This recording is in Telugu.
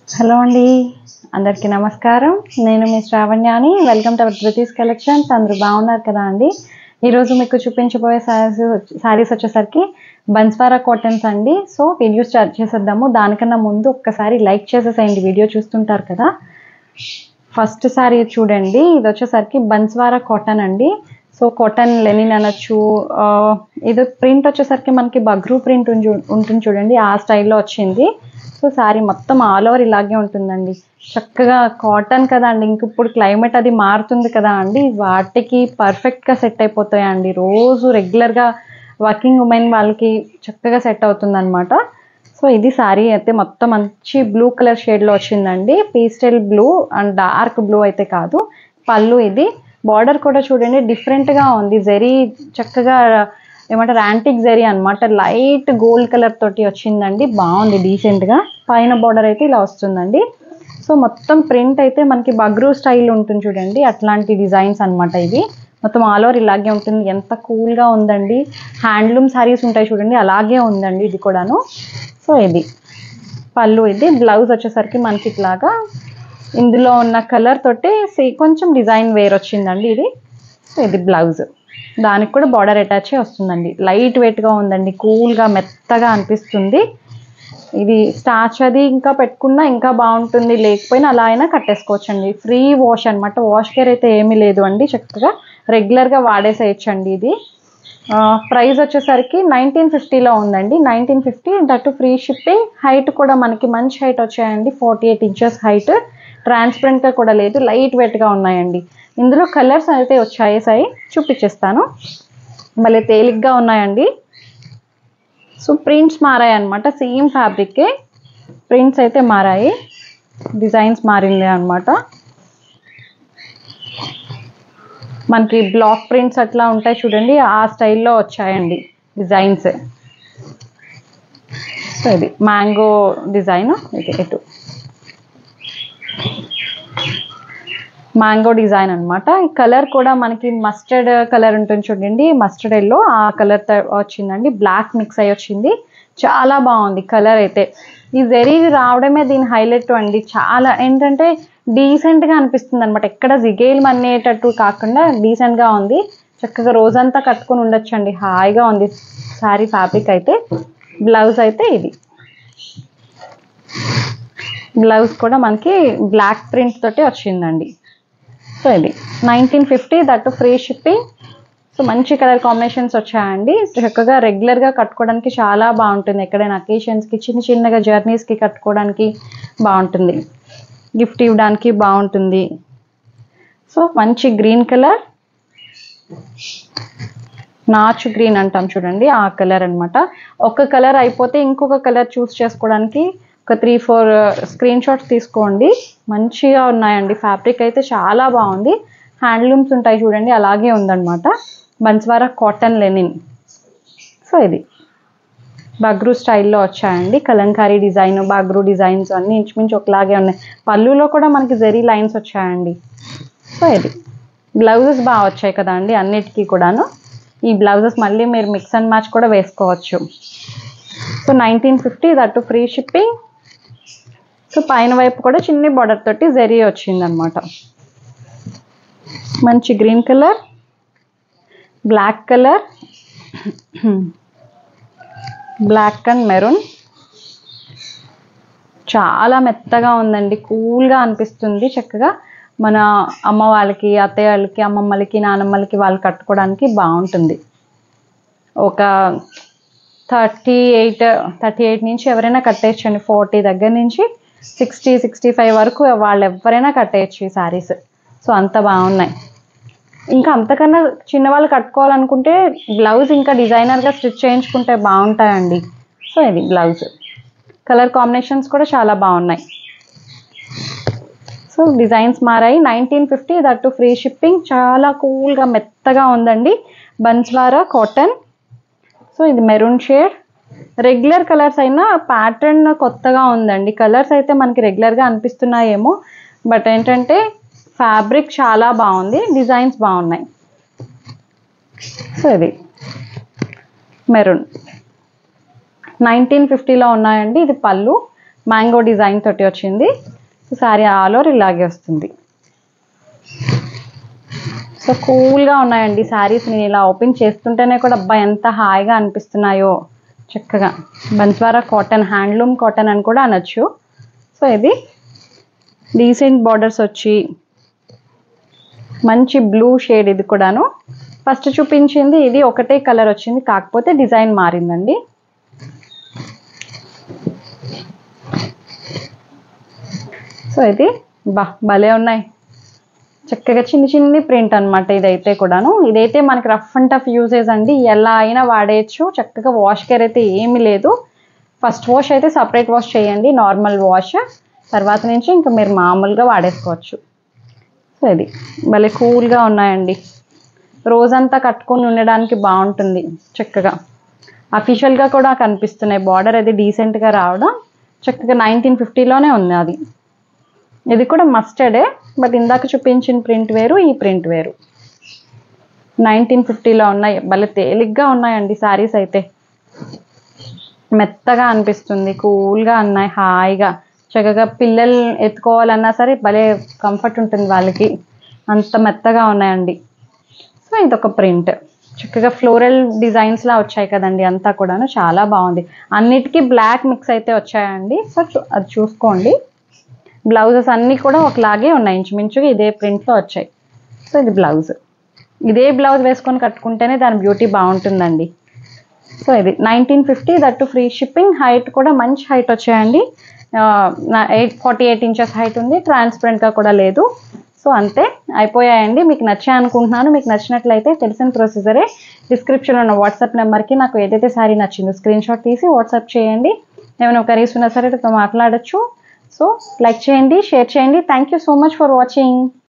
హలో అండి అందరికీ నమస్కారం నేను మీ శ్రావణ్యాని welcome to our Dhruti's collections అందరూ బాగున్నారు కదా అండి ఈరోజు మీకు చూపించబోయే శారీస్ శారీస్ వచ్చేసరికి బన్స్వారా కాటన్స్ అండి సో వీడియో స్టార్ట్ చేసేద్దాము దానికన్నా ముందు ఒక్కసారి లైక్ చేసేసేయండి వీడియో చూస్తుంటారు కదా ఫస్ట్ శారీ చూడండి ఇది వచ్చేసరికి బన్స్వారా కాటన్ అండి సో కాటన్ లెనిన్ అనొచ్చు ఆ, ఇది ప్రింట్ వచ్చేసరికి మనకి బగ్రూ ప్రింట్ ఉంటుంది చూడండి ఆ స్టైల్లో వచ్చింది సో శారీ మొత్తం ఆల్ ఓవర్ ఇలాగే ఉంటుందండి చక్కగా కాటన్ కదా అండి ఇంక ఇప్పుడు క్లైమేట్ అది మారుతుంది కదా అండి వాటికి పర్ఫెక్ట్గా సెట్ అయిపోతాయండి రోజు రెగ్యులర్గా వర్కింగ్ ఉమెన్ వాళ్ళకి చక్కగా సెట్ అవుతుంది అనమాట సో ఇది శారీ అయితే మొత్తం మంచి బ్లూ కలర్ షేడ్లో వచ్చిందండి pastel blue and dark blue అయితే కాదు పళ్ళు ఇది బార్డర్ కూడా చూడండి డిఫరెంట్గా ఉంది జరీ చక్కగా ఏమంటారు యాంటిక్ జరీ అన్నమాట లైట్ గోల్డ్ కలర్ తోటి వచ్చిందండి బాగుంది డీసెంట్గా పైన బార్డర్ అయితే ఇలా వస్తుందండి సో మొత్తం ప్రింట్ అయితే మనకి బగ్రూ స్టైల్ ఉంటుంది చూడండి అట్లాంటి డిజైన్స్ అన్నమాట ఇవి మొత్తం ఆల్ ఓవర్ ఇలాగే ఉంటుంది ఎంత కూల్గా ఉందండి హ్యాండ్లూమ్ శారీస్ ఉంటాయి చూడండి అలాగే ఉందండి ఇది కూడాను సో ఇది పళ్ళు ఇది బ్లౌజ్ వచ్చేసరికి మనకి ఇట్లాగా ఇందులో ఉన్న కలర్ తోటి సే- కొంచెం డిజైన్ వేర్ వచ్చిందండి ఇది సో ఇది బ్లౌజ్ దానికి కూడా బార్డర్ అటాచ్ వస్తుందండి లైట్ వెయిట్గా ఉందండి కూల్గా మెత్తగా అనిపిస్తుంది ఇది స్టార్చ్ అది ఇంకా పెట్టుకున్నా ఇంకా బాగుంటుంది లేకపోయినా అలా అయినా కట్టేసుకోవచ్చండి ఫ్రీ వాష్ అన్నమాట వాష్ కేర్ అయితే ఏమీ లేదు అండి చక్కగా రెగ్యులర్గా వాడేసేయచ్చండి ఇది ప్రైస్ వచ్చేసరికి నైన్టీన్ ఫిఫ్టీలో ఉందండి nineteen fifty that free shipping height కూడా మనకి మంచి హైట్ వచ్చాయండి ఫార్టీ ఎయిట్ ఇంచెస్ హైట్ ట్రాన్స్పరెంట్గా కూడా లేదు లైట్ వెయిట్గా ఉన్నాయండి ఇందులో కలర్స్ అయితే వచ్చాయి సాయి చూపించేస్తాను భలే తేలిగ్గా ఉన్నాయండి సో ప్రింట్స్ మారాయి అనమాట సేమ్ ఫ్యాబ్రికే ప్రింట్స్ అయితే మారాయి డిజైన్స్ మారింది అనమాట మనకి బ్లాక్ ప్రింట్స్ అట్లా ఉంటాయి చూడండి ఆ స్టైల్లో వచ్చాయండి డిజైన్స్ సో ఇది మ్యాంగో డిజైన్ ఇది ఎటు మ్యాంగో డిజైన్ అనమాట ఈ కలర్ కూడా మనకి మస్టర్డ్ కలర్ ఉంటుంది చూడండి మస్టర్డ్ ఎల్లో ఆ కలర్ వచ్చిందండి బ్లాక్ మిక్స్ అయ్యి వచ్చింది చాలా బాగుంది కలర్ అయితే ఈ జరీ రావడమే దీని హైలైట్ అండి చాలా ఏంటంటే డీసెంట్గా అనిపిస్తుంది అనమాట ఎక్కడ జిగేల్ అనేటట్టు కాకుండా డీసెంట్గా ఉంది చక్కగా రోజంతా కట్టుకొని ఉండొచ్చండి హాయిగా ఉంది శారీ ఫ్యాబ్రిక్ అయితే బ్లౌజ్ అయితే ఇది బ్లౌజ్ కూడా మనకి బ్లాక్ ప్రింట్ తోటి వచ్చిందండి సో ఇది nineteen fifty that free shipping so మంచి కలర్ కాంబినేషన్స్ వచ్చాయండి చక్కగా రెగ్యులర్గా కట్టుకోవడానికి చాలా బాగుంటుంది ఎక్కడైనా అకేషన్స్కి చిన్న చిన్నగా జర్నీస్కి కట్టుకోవడానికి బాగుంటుంది గిఫ్ట్ ఇవ్వడానికి బాగుంటుంది సో మంచి గ్రీన్ కలర్ నాచు గ్రీన్ అంటాం చూడండి ఆ కలర్ అన్నమాట ఒక కలర్ అయిపోతే ఇంకొక కలర్ చూస్ చేసుకోవడానికి ఒక త్రీ ఫోర్ స్క్రీన్ షాట్స్ తీసుకోండి మంచిగా ఉన్నాయండి ఫ్యాబ్రిక్ అయితే చాలా బాగుంది హ్యాండ్లూమ్స్ ఉంటాయి చూడండి అలాగే ఉందన్నమాట బన్స్వారా కాటన్ లెనిన్ సో ఇది బగ్రూ స్టైల్లో వచ్చాయండి కలంకారీ డిజైన్ బాగ్రూ డిజైన్స్ అన్నీ ఇంచుమించు ఒకలాగే ఉన్నాయి పళ్ళులో కూడా మనకి జెరీ లైన్స్ వచ్చాయండి సో ఇది బ్లౌజెస్ బాగా వచ్చాయి కదా అండి అన్నిటికీ కూడాను ఈ బ్లౌజెస్ మళ్ళీ మీరు మిక్స్ అండ్ మ్యాచ్ కూడా వేసుకోవచ్చు so nineteen fifty that free shipping so పైన వైపు కూడా చిన్ని బార్డర్ తోటి జెరీ వచ్చింది అనమాట మంచి green colour black colour black and maroon చాలా మెత్తగా ఉందండి కూల్గా అనిపిస్తుంది చక్కగా మన అమ్మ వాళ్ళకి అత్తయ్య వాళ్ళకి అమ్మమ్మలకి నానమ్మలకి వాళ్ళు కట్టుకోవడానికి బాగుంటుంది ఒక థర్టీ ఎయిట్ థర్టీ ఎయిట్ నుంచి ఎవరైనా కట్టేయచ్చండి ఫార్టీ దగ్గర నుంచి సిక్స్టీ సిక్స్టీ ఫైవ్ వరకు వాళ్ళు ఎవరైనా కట్టేయచ్చు ఈ శారీస్ సో అంత బాగున్నాయి ఇంకా అంతకన్నా చిన్నవాళ్ళు కట్టుకోవాలనుకుంటే బ్లౌజ్ ఇంకా డిజైనర్గా స్టిచ్ చేయించుకుంటే బాగుంటాయండి సో ఇది బ్లౌజ్ కలర్ కాంబినేషన్స్ కూడా చాలా బాగున్నాయి సో డిజైన్స్ మారాయి nineteen fifty that free shipping చాలా కూల్గా మెత్తగా ఉందండి బన్స్వారా కాటన్ సో ఇది మెరూన్ షేడ్ రెగ్యులర్ కలర్స్ అయినా ప్యాటర్న్ కొత్తగా ఉందండి కలర్స్ అయితే మనకి రెగ్యులర్గా అనిపిస్తున్నాయేమో బట్ ఏంటంటే ఫ్యాబ్రిక్ చాలా బాగుంది డిజైన్స్ బాగున్నాయి సో ఇది మెరూన్ నైన్టీన్ ఫిఫ్టీలో ఉన్నాయండి ఇది పళ్ళు మ్యాంగో డిజైన్ తోటి వచ్చింది సారీ ఆల్ ఓవర్ ఇలాగే వస్తుంది సో కూల్గా ఉన్నాయండి శారీస్ నేను ఇలా ఓపెన్ చేస్తుంటేనే కూడా అబ్బా ఎంత హాయిగా అనిపిస్తున్నాయో చక్కగా బంస్వారా కాటన్ హ్యాండ్లూమ్ కాటన్ అని కూడా అనొచ్చు సో ఇది డీసెంట్ బార్డర్స్ వచ్చి మంచి బ్లూ షేడ్ ఇది కూడాను ఫస్ట్ చూపించింది ఇది ఒకటే కలర్ వచ్చింది కాకపోతే డిజైన్ మారిందండి సో ఇది బా భలే ఉన్నాయి చక్కగా చిన్న చిన్ని ప్రింట్ అనమాట ఇదైతే కూడాను ఇదైతే మనకి రఫ్ అండ్ టఫ్ యూజెస్ అండి ఎలా అయినా వాడేయచ్చు చక్కగా వాష్ కేర్ అయితే ఏమీ లేదు ఫస్ట్ వాష్ అయితే సపరేట్ వాష్ చేయండి నార్మల్ వాష్ తర్వాత నుంచి ఇంకా మీరు మామూలుగా వాడేసుకోవచ్చు సో ఇది భలే కూల్గా ఉన్నాయండి రోజంతా కట్టుకొని ఉండడానికి బాగుంటుంది చక్కగా అఫీషియల్గా కూడా కనిపిస్తున్నాయి బార్డర్ అది డీసెంట్గా రావడం చక్కగా నైన్టీన్ ఫిఫ్టీలోనే ఉంది అది ఇది కూడా మస్టర్డే బట్ ఇందాక చూపించిన ప్రింట్ వేరు ఈ ప్రింట్ వేరు నైన్టీన్ ఫిఫ్టీలో ఉన్నాయి భలే తేలిగ్గా ఉన్నాయండి శారీస్ అయితే మెత్తగా అనిపిస్తుంది కూల్గా ఉన్నాయి హాయిగా చక్కగా పిల్లలు ఎత్తుకోవాలన్నా సరే భలే కంఫర్ట్ ఉంటుంది వాళ్ళకి అంత మెత్తగా ఉన్నాయండి సో ఇదొక ప్రింట్ చక్కగా ఫ్లోరల్ డిజైన్స్లా వచ్చాయి కదండి అంతా కూడాను చాలా బాగుంది అన్నిటికీ బ్లాక్ మిక్స్ అయితే వచ్చాయండి సో చూ- అది చూసుకోండి బ్లౌజెస్ అన్నీ కూడా ఒకలాగే ఉన్నాయి ఇంచుమించుగా ఇదే ప్రింట్లో వచ్చాయి సో ఇది బ్లౌజ్ ఇదే బ్లౌజ్ వేసుకొని కట్టుకుంటేనే దాని బ్యూటీ బాగుంటుందండి సో ఇది nineteen fifty that free shipping height కూడా మంచి హైట్ వచ్చాయండి eight forty eight inches height ఉంది ట్రాన్స్పరెంట్గా కూడా లేదు సో అంతే అయిపోయాయండి మీకు నచ్చాయి అనుకుంటున్నాను మీకు నచ్చినట్లయితే తెలిసిన ప్రొసీజరే డిస్క్రిప్షన్లో ఉన్న వాట్సాప్ నెంబర్కి నాకు ఏదైతే శారీ నచ్చిందో స్క్రీన్ షాట్ తీసి వాట్సాప్ చేయండి ఏమైనా కర్రీస్ ఉన్నా సరే నాతో మాట్లాడచ్చు సో లైక్ చేయండి షేర్ చేయండి thank you so much for watching